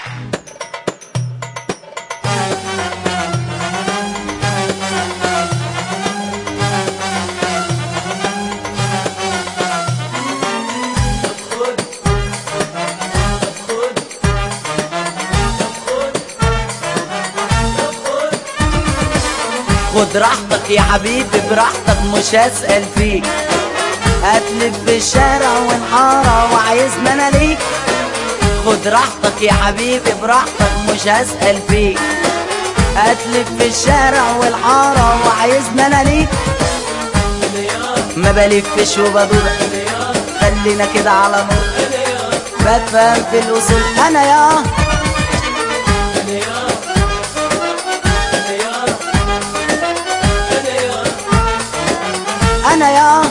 خد راحتك يا حبيبي براحتك مش هسأل فيك هتلف في الشارع والحارة وعايزني انا ليك خد راحتك يا حبيبي براحتك مش هسأل فيك هتلف في الشارع والحارة وعايزني انا ليك ما بلفش وبدور خلينا كده على نور بفهم في الوصول انا يا انا يا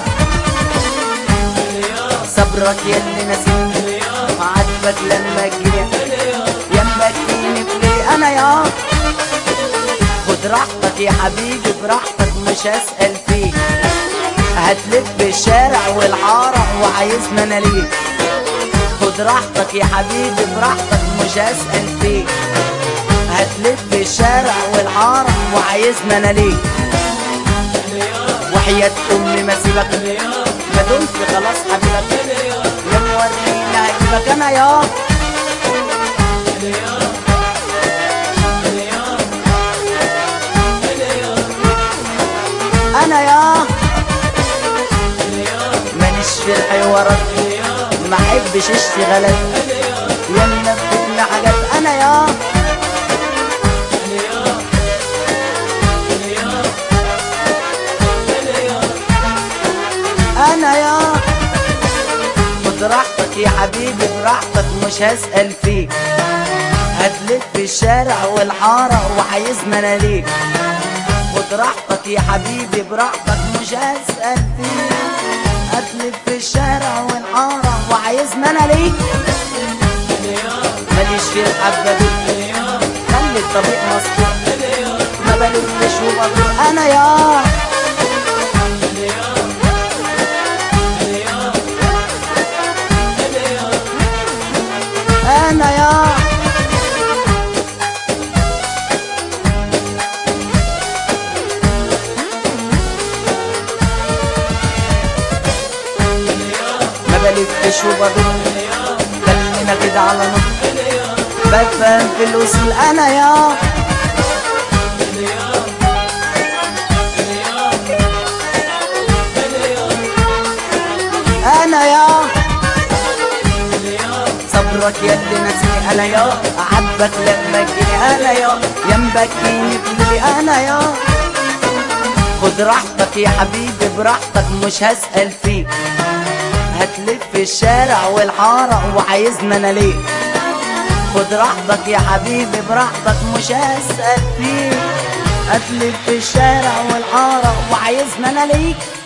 صبرك يا اللي نسيني عاتبك لما تجيني يمك تيني بلي انا يا خد راحتك يا حبيبي براحتك مش هسأل فيك هتلف الشارع والحارة وعايزنا انا ليك خد راحتك يا حبيبي براحتك مش هسأل فيك هتلف الشارع والحارة وعايزنا انا ليك وحياة امي ما سيبك ما دمت خلاص حبيبك يا موريني هجيبك انا يا انا يا مانيش في الحوارات ما احبش اشتغالات يا منبتني حاجات انا يا انا يا خد راحتك يا حبيبي براحتك مش هسأل فيك هتلف في الشارع والحارة وعايزنا انا ليك خد راحتك يا حبيبي براحتك مش هسأل فيك هتلف في الشارع والحارة وعايزنا انا ليك ماليش في الحبة دي خلي الطريق مسطور ما بلفش وبدور انا يا انا يا ما بلفش وبدور خلينا كده على نط بفهم في الوصول انا يا انا يا صبرك يا اللي ناسيني انا يا احبك لما تجيني انا يا ينبكيني بلي انا يا خد راحتك يا حبيبي براحتك مش هسأل فيك هتلف في الشارع والحارة وعايزنا انا ليه خد راحتك يا حبيبي براحتك مش هسأل فيك هتلف في الشارع والحارة وعايزنا انا ليك